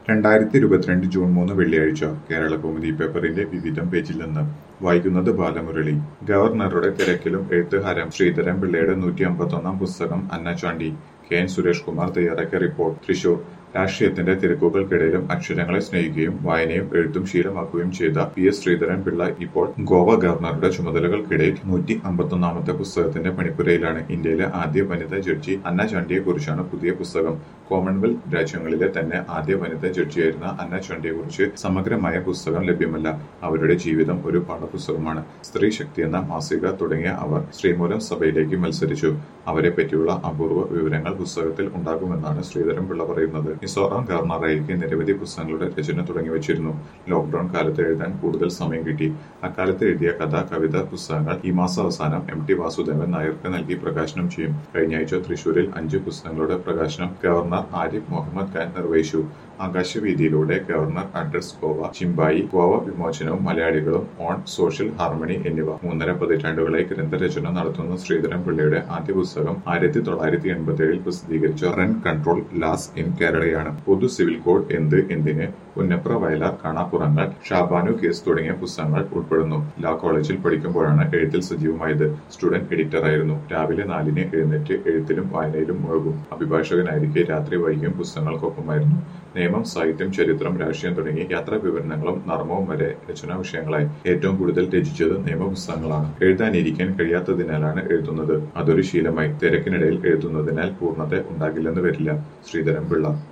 രണ്ടായിരത്തി ഇരുപത്തിരണ്ട് ജൂൺ മൂന്ന് വെള്ളിയാഴ്ച കേരള കൗമുദി പേപ്പറിന്റെ വിവിധം പേജിൽ നിന്ന് വായിക്കുന്നത് ബാലമുരളി ഗവർണറുടെ തിരക്കിലും എഴുത്തുകാരൻ ശ്രീധരൻ പിള്ളയുടെ നൂറ്റി അമ്പത്തൊന്നാം പുസ്തകം അന്ന ചാണ്ടി കെ എൻ സുരേഷ് കുമാർ തയ്യാറാക്കിയ റിപ്പോർട്ട് തൃശൂർ രാഷ്ട്രീയത്തിന്റെ തിരക്കുകൾക്കിടയിലും അക്ഷരങ്ങളെ സ്നേഹിക്കുകയും വായനയും എഴുത്തും ശീലമാക്കുകയും ചെയ്ത പി എസ് ശ്രീധരൻ പിള്ള ഇപ്പോൾ ഗോവ ഗവർണറുടെ ചുമതലകൾക്കിടയിൽ നൂറ്റി അമ്പത്തൊന്നാമത്തെ പുസ്തകത്തിന്റെ പണിപ്പുരയിലാണ് ഇന്ത്യയിലെ ആദ്യ വനിതാ ജഡ്ജി അന്ന ചാണ്ടിയെ കുറിച്ചാണ് പുതിയ പുസ്തകം കോമൺവെൽത്ത് രാജ്യങ്ങളിലെ തന്നെ ആദ്യ വനിതാ ജഡ്ജിയായിരുന്ന അന്ന ചാണ്ടിയെ കുറിച്ച് സമഗ്രമായ പുസ്തകം ലഭ്യമല്ല അവരുടെ ജീവിതം ഒരു പാഠപുസ്തകമാണ് സ്ത്രീ ശക്തി എന്ന മാസിക തുടങ്ങിയ അവർ ശ്രീമൂലം സഭയിലേക്ക് മത്സരിച്ചു അവരെ പറ്റിയുള്ള അപൂർവ വിവരങ്ങൾ പുസ്തകത്തിൽ ഉണ്ടാകുമെന്നാണ് ശ്രീധരൻ പിള്ള പറയുന്നത് മിസോറാം ഗവർണറായിരിക്കെ നിരവധി പുസ്തകങ്ങളുടെ രചന തുടങ്ങി വെച്ചിരുന്നു ലോക്ഡൌൺ കാലത്ത് എഴുതാൻ കൂടുതൽ സമയം കിട്ടി അക്കാലത്ത് എഴുതിയ കഥ കവിത പുസ്തകങ്ങൾ ഈ മാസം അവസാനം എം ടി വാസുദേവൻ നായർക്ക് നൽകി പ്രകാശനം ചെയ്യും കഴിഞ്ഞ ആഴ്ച തൃശൂരിൽ അഞ്ച് പുസ്തകങ്ങളുടെ പ്രകാശനം ഗവർണർ ആരിഫ് മുഹമ്മദ് ഖാൻ നിർവഹിച്ചു ആകാശവീതിയിലൂടെ ഗവർണർ അഡ്രസ് ഗോവ ചിമ്പായി ഗോവ വിമോചനവും മലയാളികളും ഓൺ സോഷ്യൽ ഹാർമണി എന്നിവ മൂന്നര പതിറ്റാണ്ടുകളായി ഗ്രന്ഥരചന നടത്തുന്ന ശ്രീധരൻ പിള്ളയുടെ ആദ്യ പുസ്തകം ആയിരത്തി തൊള്ളായിരത്തി എൺപത്തി ഏഴിൽ പ്രസിദ്ധീകരിച്ച റെന്റ് കൺട്രോൾ ലാസ് ഇൻ കേരളയാണ് പൊതു സിവിൽ കോഡ് എന്ത് എന്തിന് പുന്നപ്ര വയലാർ കാണാപ്പുറങ്ങൾ ഷാബാനു കേസ് തുടങ്ങിയ പുസ്തകങ്ങൾ ഉൾപ്പെടുന്നു ലാ കോളേജിൽ പഠിക്കുമ്പോഴാണ് എഴുത്തിൽ സജീവമായത് സ്റ്റുഡന്റ് എഡിറ്ററായിരുന്നു രാവിലെ നാലിന് എഴുന്നേറ്റ് എഴുത്തിലും വായനയിലും മുഴുകും അഭിഭാഷകനായിരിക്കെ രാത്രി വൈകിയും പുസ്തകങ്ങൾക്കൊപ്പമായിരുന്നു നിയമം സാഹിത്യം ചരിത്രം രാഷ്ട്രീയം തുടങ്ങി യാത്രാ വിവരണങ്ങളും നർമ്മവും വരെ രചനാ വിഷയങ്ങളായി ഏറ്റവും കൂടുതൽ രചിച്ചത് നിയമപുസ്തകങ്ങളാണ് എഴുതാനിരിക്കാൻ കഴിയാത്തതിനാലാണ് എഴുതുന്നത് അതൊരു ശീലമായി തിരക്കിനിടയിൽ എഴുതുന്നതിനാൽ പൂർണ്ണത ഉണ്ടാകില്ലെന്ന് വരില്ല ശ്രീധരൻ പിള്ള